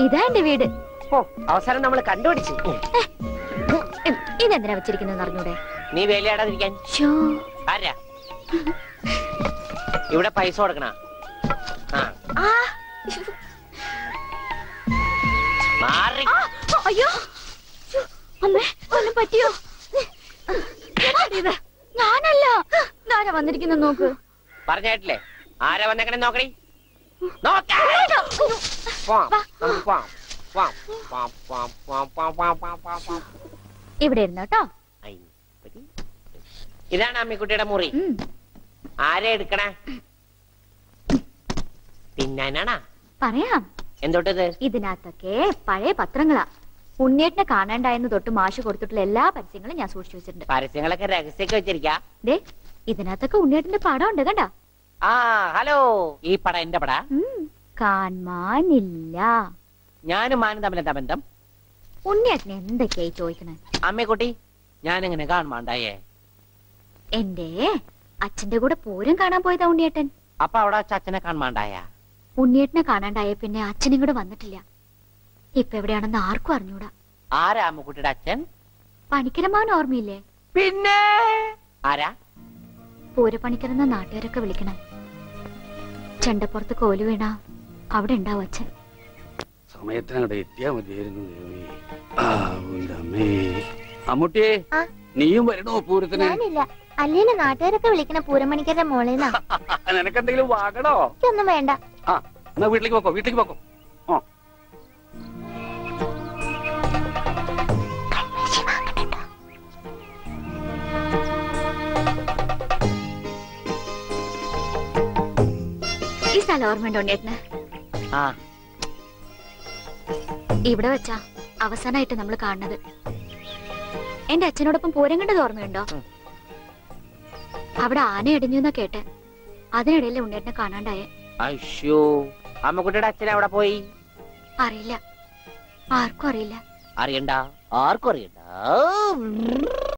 ഇതാ എന്റെ വീട് ഓ അവസാനം നമ്മൾ കണ്ടുപിടിച്ചു ഉം, ഇതെന്തിനാ വെച്ചിരിക്കുന്നത് അറിഞ്ഞൂടെ നീ വേലയാടാതിരിക്കാൻ ഷോ ആരാ ഇവിടെ പൈസ കൊടുക്കണ ആ ആ മാറി ആ, അയ്യോ ശ്ശോ, അമ്മേ ഒന്നും പറ്റിയോ എന്താടി ഇത്? ഞാനല്ല ഇതാരാ വന്നിരിക്കുന്ന നോക്ക് പറഞ്ഞിട്ടില്ലേ ആരാ വന്നേക്കണേ നോക്കണി നോക്കാം പോവാം, നമുക്ക് പോവാം. പോവാം. പോവാം, പോവാം, പോവാം, പോവാം, പോവാം, പോവാം, പോവാം, പോവാം. ഇവിടെ ഇരുന്നു കേട്ടോ ഐ, പറ്റി. ഇതാണ് അമ്മിക്കുട്ടിയുടെ മുറി ഉം. ആരെ എടുക്കണേ തിന്നാനാണാ പറയാം എന്തോട്ടത് ഇതിനകത്തൊക്കെ പഴയ പത്രങ്ങളാ ഉണ്ണിയേട്ടനെ കാണാണ്ടായെന്ന് തൊട്ട് മാഷ് കൊടുത്തിട്ടുള്ള എല്ലാ പരസ്യങ്ങളും ഞാൻ സൂക്ഷിച്ചു വെച്ചിട്ടുണ്ട് പരസ്യങ്ങളൊക്കെ രഹസ്യമൊക്കെ വെച്ചിരിക്ക ദേ ഇതിനകത്തൊക്കെ ഉണ്ണിയേട്ടന്റെ പടം ഉണ്ട് കണ്ട ആ ഹലോ ഈ പട എന്റെ പട കാണാനില്ല ഞാനും മാനും തമ്മിൽ എന്താ ബന്ധം ഉണ്ണിയേട്ടൻ എന്തൊക്കെയായി ചോദിക്കണേ അമ്മക്കുട്ടി ഞാൻ എങ്ങനെ കാണുമാണ്ടായേ എന്റെ അച്ഛന്റെ കൂടെ പൂരം കാണാൻ പോയതാ ഉണ്ണിയേട്ടൻ അപ്പൊ അവിടെ വെച്ച് അച്ഛനെ കാണുമാണ്ടായ ഉണ്ണിയേട്ടനെ കാണാണ്ടായ പിന്നെ അച്ഛനും കൂടെ വന്നിട്ടില്ല ഇപ്പൊ എവിടെയാണെന്ന് ആർക്കും അറിഞ്ഞൂടാ ആരാ അമ്മക്കുട്ടിയുടെ അച്ഛൻ പണിക്കരമാവൻ ഓർമ്മയില്ലേ പിന്നെ ആരാ പൂരപ്പണിക്കരെന്ന നാട്ടുകാരൊക്കെ വിളിക്കണം ചെണ്ടപ്പുറത്ത് കോല് വീണ അവിടെ ഉണ്ടാവും അച്ഛൻ സമയത്തിനങ്ങടെ എത്തിയാ മതിയായിരുന്നു ദേവി ആ, ഉന്റെ അമ്മേ അമ്മൂട്ടിയെ ആ? നീയും വരണോ പൂരത്തിന് ഞാനില്ല അല്ലേലും നാട്ടുകാരൊക്കെ വിളിക്കണ പൂരമണിക്കരുടെ മോളേന്നാ നിനക്കെന്തെങ്കിലും വാങ്ങണോ എനിക്കൊന്നും വേണ്ട ആ എന്നാ വീട്ടിലേക്ക് പോക്കോ വീട്ടിലേക്ക് പോക്കോ ഓ ഈ സ്ഥലം ഓർമ്മയുണ്ടോ ഉണ്ണിയേട്ടന് ആ ഇവിടെ വെച്ചാ അവസാനമായിട്ട് നമ്മൾ കാണുന്നത് എന്റെ അച്ഛനോടൊപ്പം പൂരം കണ്ടത് ഓർമ്മയുണ്ടോ ഉം. അവിടെ ആന ഇടിഞ്ഞു എന്നാ കേട്ടെ അതിനിടയിൽ ഉണ്ണിയേട്ടനെ കാണാണ്ടായേ അയ്യോ അമ്മക്കുട്ടിയുടെ അച്ഛൻ അവിടെ പോയി അറിയില്ല ആർക്കും അറിയില്ല അറിയണ്ട ആർക്കും അറിയണ്ട